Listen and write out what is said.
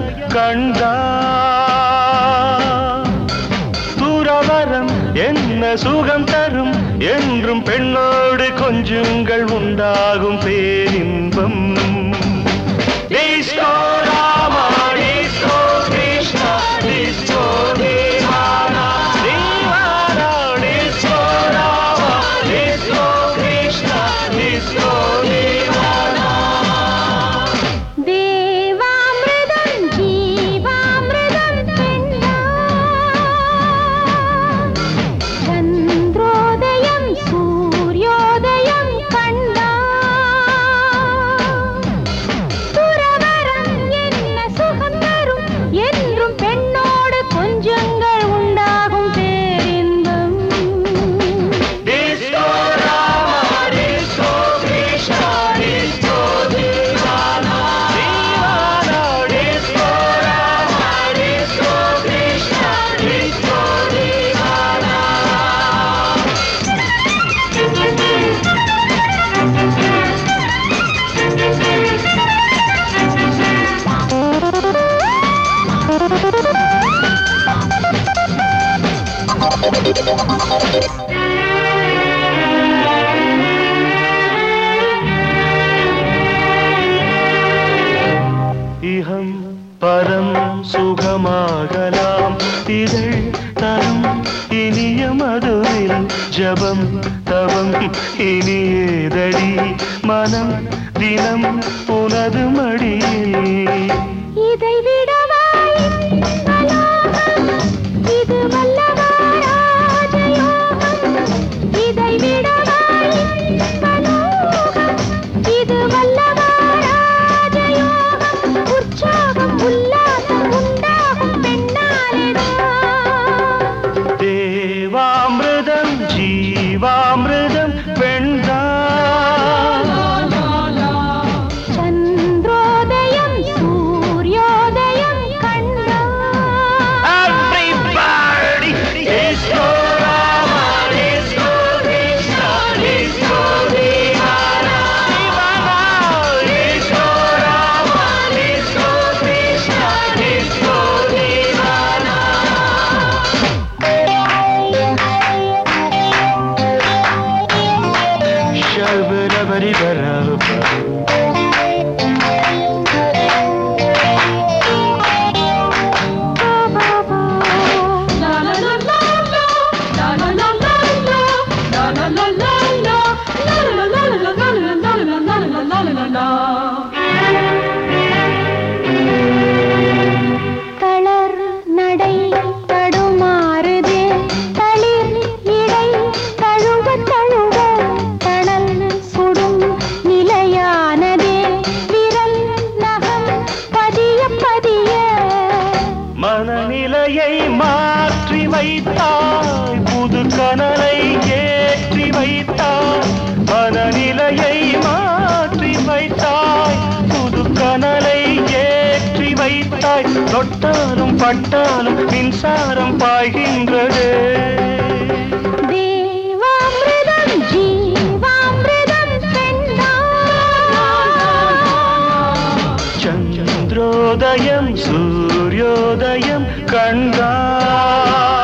கண்டா துறவரம் என்ன சுகம் தரும் என்றும் பெண்ணோடு கொஞ்சுங்கள் உண்டாகும் பேரின்பம் disco Rama disco Krishna disco தீவானா தீவானா disco Rama disco Krishna disco தீவானா தேவாமிர்தம் ஜீவாமிர்தம் பெண்ணா சந்திரோதயம் சூரியோதயம் கண்டா துறவரம் என்ன சுகம் தரும் என்றும் பெண்ணோடு கொஞ்சங்கள் உண்டாகும் பேரின்பம் Disco Rama, Disco Krishna, Disco Divana, Divana, Disco Rama, Disco Krishna, Disco Divana. இகம் பரம் சுகமாகலாம் இதழ் தரும் இனிய மதுவில் ஜபம் தவம் இனியேதடி மனம் தினம் உனது மடியில் இதை விடவாய் இது வல்லவாராஜயோகம் இதை விடவாய் இது வல்லவாராஜயோகம் உற்சாகம் உல்லாசம் உண்டாகும் பெண்ணாலேதான் தேவாமிர்தம் ஜீவாமிர்தம் பெண்தான் சந்திரோதயம் சூரியோதயம் கண்டா Everybody, disco Rama, disco Krishna, disco Divana, Divana, disco Rama, disco Krishna, disco Divana. Shabba-dabba-dee-ba-da-ba. தளர் நடை தடுமாறுதே தளிர் இடை தழுவ தழுவ தணல் சுடும் நிலையானதே விரல் நகம் பதிய பதிய மனநிலையை மாற்றி வைத்தாய் புது கனலை ஏற்றி வைத்தாய் மனநிலையை மாற்றி வைத்தாய் புது கனலை ஏற்றி வைத்தாய் தொட்டாலும் பட்டாலும் மின்சாரம் பாய்கின்றது தேவாமிர்தம் ஜீவாமிர்தம் பெண்ணா சந்திரோதயம் சூரியோதயம் கண்டா